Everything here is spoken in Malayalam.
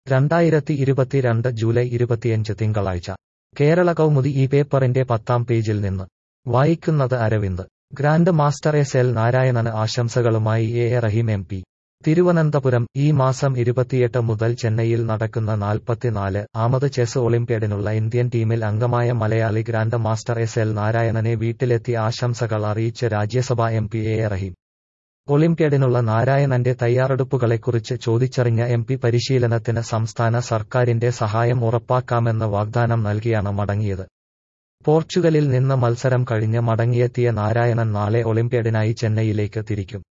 രണ്ടായിരത്തി ഇരുപത്തിരണ്ട് ജൂലൈ ഇരുപത്തിയഞ്ച് തിങ്കളാഴ്ച കേരള കൗമുദി ഈ പേപ്പറിന്റെ പത്താം പേജിൽ നിന്ന് വായിക്കുന്നത് Aravind grand master S L നാരായണന് ആശംസകളുമായി A A Rahim M P Thiruvananthapuram ഈ മാസം ഇരുപത്തിയെട്ട് മുതൽ ചെന്നൈയിൽ നടക്കുന്ന നാൽപ്പത്തിനാല് ആമത് ചെസ് ഒളിമ്പ്യാഡിനുള്ള ഇന്ത്യൻ ടീമിൽ അംഗമായ Malayali grand master S L നാരായണനെ വീട്ടിലെത്തി ആശംസകൾ അറിയിച്ച് Rajya Sabha M P A A Rahim ഒളിമ്പ്യാഡിനുള്ള നാരായണന്റെ തയ്യാറെടുപ്പുകളെക്കുറിച്ച് ചോദിച്ചറിഞ്ഞ എം പി പരിശീലനത്തിന് സംസ്ഥാന സർക്കാരിന്റെ സഹായം ഉറപ്പാക്കാമെന്ന് വാഗ്ദാനം നൽകിയാണ് മടങ്ങിയത് പോർച്ചുഗലിൽ നിന്ന് മത്സരം കഴിഞ്ഞ് മടങ്ങിയെത്തിയ നാരായണൻ നാളെ ഒളിമ്പ്യാഡിനായി ചെന്നൈയിലേക്ക് തിരിക്കും